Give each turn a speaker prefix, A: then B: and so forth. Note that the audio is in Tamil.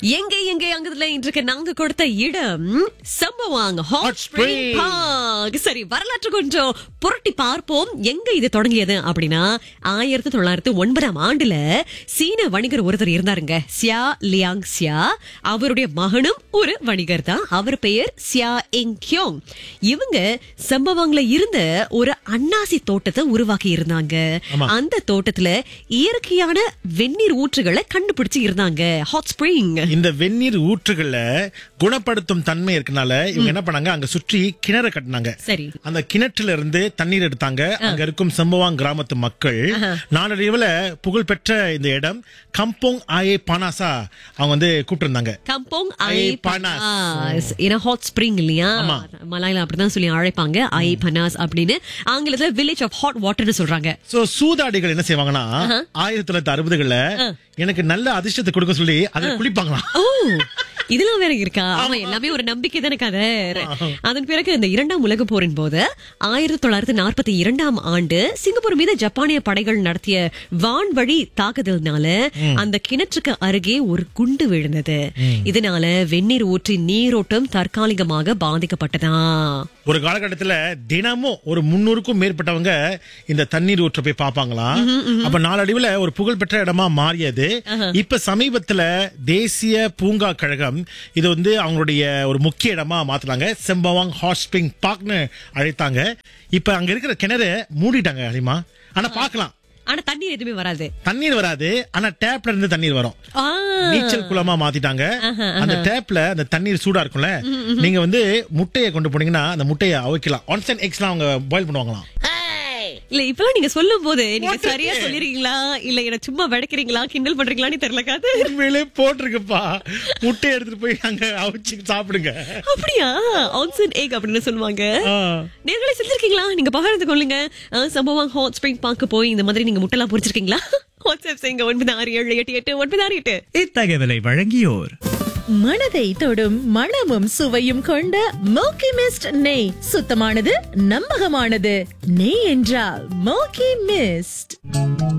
A: எங்க எங்க அங்கதுல இன்றைக்கு நாங்க கொடுத்த இடம் சம்பவாங் hot
B: Hot
A: spring
B: Spring.
A: Park சரி வரலாற்று கொஞ்சம் புரட்டி பார்ப்போம் எங்க இது தொடங்கியது அப்படின்னா ஆயிரத்தி தொள்ளாயிரத்தி ஒன்பதாம் ஆண்டுல சீன வணிகர் ஒருத்தர் இருந்தாருங்க சியா லியாங் சியா அவருடைய மகனும் ஒரு வணிகர் தான் அவர் பெயர் சியா எங் கியோங் இவங்க சம்பவாங்ல இருந்த ஒரு அன்னாசி தோட்டத்தை உருவாக்கி இருந்தாங்க
B: ஆமா.
A: அந்த தோட்டத்துல இயற்கையான வெந்நீர் ஊற்றுகளை கண்டுபிடிச்சு இருந்தாங்க ஹாட் ஸ்பிரிங்
B: இந்த வெந்நீர் ஊற்றுகள்ல குணப்படுத்தும் தன்மை இருக்கனால இவங்க என்ன பண்ணாங்க அங்க சுற்றி கிணறு கட்டினாங்க
A: சரி
B: அந்த கிணற்றுல இருந்து தண்ணீர் எடுத்தாங்க அங்க இருக்கும் சம்பவாங் கிராமத்து மக்கள் நாளடைவுல புகழ்பெற்ற இந்த இடம் கம்போங் ஆயே பானாசா அவங்க வந்து கூப்பிட்டு
A: கம்போங்
B: ஐ
A: ஐ
B: பனாஸ்.
A: பனாஸ் ஏன்னா ஹாட் ஸ்பிரிங் இல்லையா
B: ஆமா.
A: மலாயில அப்படிதான் சொல்லி அழைப்பாங்க ஐ பனாஸ் அப்படின்னு ஆங்கிலத்துல வில்லேஜ் ஆஃப் ஹாட் வாட்டர்னு சொல்றாங்க
B: சோ சூதாடிகள் என்ன செய்வாங்கன்னா ஆயிரத்தி தொள்ளாயிரத்தி அறுபதுகள்ல எனக்கு நல்ல அதிர்ஷ்டத்தை கொடுக்க சொல்லி அதை குளிப்பாங்களாம்
A: ஓ இதெல்லாம் வேற இருக்கா ஆமா எல்லாமே ஒரு நம்பிக்கை தானே கதை அதன் பிறகு இந்த இரண்டாம் உலக போரின் போது ஆயிரத்தி தொள்ளாயிரத்தி நாற்பத்தி இரண்டாம் ஆண்டு சிங்கப்பூர் மீது ஜப்பானிய படைகள் நடத்திய வான்வழி தாக்குதல்னால அந்த கிணற்றுக்கு அருகே ஒரு குண்டு விழுந்தது இதனால வெந்நீர் ஊற்றி நீரோட்டம் தற்காலிகமாக பாதிக்கப்பட்டதா
B: ஒரு காலகட்டத்துல தினமும் ஒரு முன்னூறுக்கும் மேற்பட்டவங்க இந்த தண்ணீர் ஊற்ற போய் பார்ப்பாங்களாம் அப்ப நாளடைவுல ஒரு புகழ்பெற்ற இடமா மாறியது இப்ப சமீபத்துல தேசிய பூங்கா கழகம் இது வந்து அவங்களுடைய ஒரு முக்கிய இடமா மாத்துறாங்க செம்பவாங் ஹாட் ஸ்பிரிங் பார்க்னு அழைத்தாங்க இப்ப அங்க இருக்கிற கிணறு மூடிட்டாங்க அலிமா ஆனா பார்க்கலாம்
A: ஆனா தண்ணீர் எதுவுமே வராது
B: தண்ணீர் வராது ஆனா டேப்ல இருந்து தண்ணீர் வரும்
A: ஆ,
B: நீச்சல் குளமா மாத்திட்டாங்க அந்த டேப்ல அந்த தண்ணீர் சூடா இருக்கும்ல நீங்க வந்து முட்டையை கொண்டு போனீங்கன்னா அந்த முட்டையை அவைக்கலாம் ஒன்ஸ் எக்ஸ்லாம் அவங்க பாயில் பண்ணுவாங்களாம்
A: இல்ல இப்பெல்லாம் நீங்க சொல்லும் போது நீங்க சரியா சொல்லிருக்கீங்களா இல்ல என்ன சும்மா விடைக்கிறீங்களா கிண்டல் பண்றீங்களான்னு தெரியல காது
B: உண்மையிலே போட்டிருக்குப்பா முட்டையை எடுத்துட்டு போய் அங்க அவிச்சு சாப்பிடுங்க
A: அப்படியா ஆன்சன் எக் அப்படின்னு சொல்லுவாங்க
B: ஆ.
A: நேர்களை செஞ்சிருக்கீங்களா நீங்க பகிர்ந்து கொள்ளுங்க அஹ், சம்பவம் ஹாட் ஸ்பிரிங் பார்க்க போய் இந்த மாதிரி நீங்க முட்டைலாம் பொரிச்சிருக்கீங்களா வாட்ஸ்அப் செய்யுங்க ஒன்பது ஆறு ஏழு எட்டு எட்டு ஒன்பது ஆறு எட்டு
C: இத்தகவலை வழங்கியோர்
D: மனதை தொடும் மணமும் சுவையும் கொண்ட மோக்கி மிஸ்ட் நெய் சுத்தமானது நம்பகமானது நெய் என்றால் மோக்கி மிஸ்ட்